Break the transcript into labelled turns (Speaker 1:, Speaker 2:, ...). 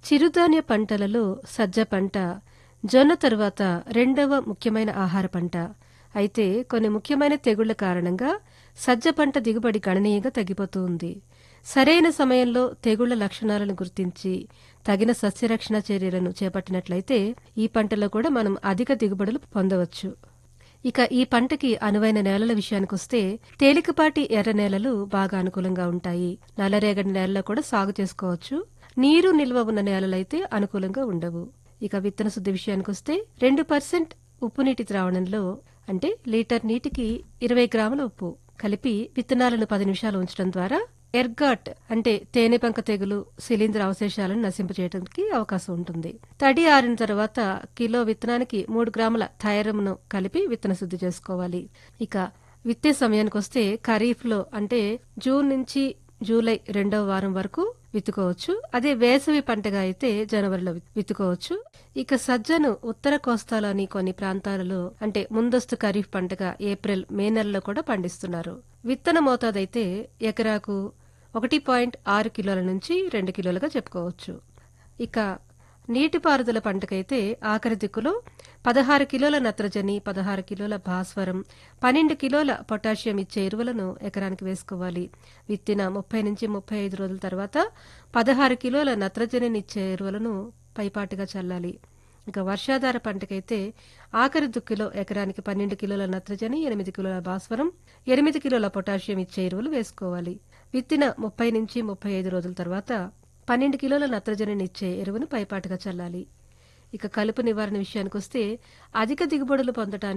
Speaker 1: చిరుధాన్య పంటలలో సజ్జ పంట జొన్న తరువాత రెండవ ముఖ్యమైన ఆహార పంట అయితే కొన్ని ముఖ్యమైన తెగుళ్ల కారణంగా సజ్జ పంట దిగుబడి గణనీయంగా తగ్గిపోతూ ఉంది సరైన సమయంలో తెగుళ్ల లక్షణాలను గుర్తించి తగిన సస్యరక్షణ చర్యలను చేపట్టినట్లయితే ఈ పంటలో కూడా మనం అధిక దిగుబడులు పొందవచ్చు ఇక ఈ పంటకి అనువైన నేలల విషయానికొస్తే తేలికపాటి ఎర్ర నేలలు బాగా అనుకూలంగా ఉంటాయి నల్లరేగడి నేలలో కూడా సాగు చేసుకోవచ్చు నీరు నిల్వ ఉన్న నేలలైతే అనుకూలంగా ఉండవు ఇక విత్తన శుద్ధి విషయానికొస్తే రెండు పర్సెంట్ ఉప్పు నీటి ద్రావణంలో అంటే లీటర్ నీటికి ఇరవై గ్రాముల ఉప్పు కలిపి విత్తనాలను పది నిమిషాలు ఉంచడం ద్వారా ఎర్గాట్ అంటే తేనెపంక తెగులు శిలీంధ్ర అవశేషాలను నశింపచేయడానికి అవకాశం ఉంటుంది తడి ఆరిన తర్వాత కిలో విత్తనానికి మూడు గ్రాముల థైరమ్ను కలిపి విత్తన శుద్ధి చేసుకోవాలి ఇక విత్తే సమయానికి వస్తే ఖరీఫ్ లో అంటే జూన్ నుంచి జూలై రెండవ వారం వరకు విత్తుకోవచ్చు అదే వేసవి పంటగా అయితే జనవరిలో విత్తుకోవచ్చు ఇక సజ్జను ఉత్తర కోస్తాలోని కొన్ని ప్రాంతాలలో అంటే ముందస్తు ఖరీఫ్ పంటగా ఏప్రిల్ మే నెలలో కూడా పండిస్తున్నారు విత్తన మోతాదైతే ఎకరాకు ఒకటి పాయింట్ ఆరు కిలోల నుంచి రెండు కిలోలుగా చెప్పుకోవచ్చు ఇక నీటిపారుదల పంటకైతే ఆఖరి దిక్కులో పదహారు కిలోల నత్రజని పదహారు కిలోల భాస్వరం పన్నెండు కిలోల పొటాషియం ఇచ్చే ఎరువులను ఎకరానికి వేసుకోవాలి విత్తిన ముప్పై నుంచి ముప్పై ఐదు రోజుల తర్వాత పదహారు కిలోల నత్రజనినిచ్చే ఎరువులను పైపాటుగా చల్లాలి ఇక వర్షాధార పంటకైతే ఆఖరి దుక్కిలో ఎకరానికి పన్నెండు కిలోల నత్రజని ఎనిమిది కిలోల భాస్వరం ఎనిమిది కిలోల పొటాషియం ఇచ్చే ఎరువులు వేసుకోవాలి విత్తిన ముప్పై నుంచి ముప్పై ఐదు రోజుల తర్వాత పన్నెండు కిలోల నత్రజనిని ఇచ్చే ఎరువును పైపాటుగా చల్లాలి ఇక కలుపు నివారణ విషయానికొస్తే అధిక దిగుబడులు పొందటానికి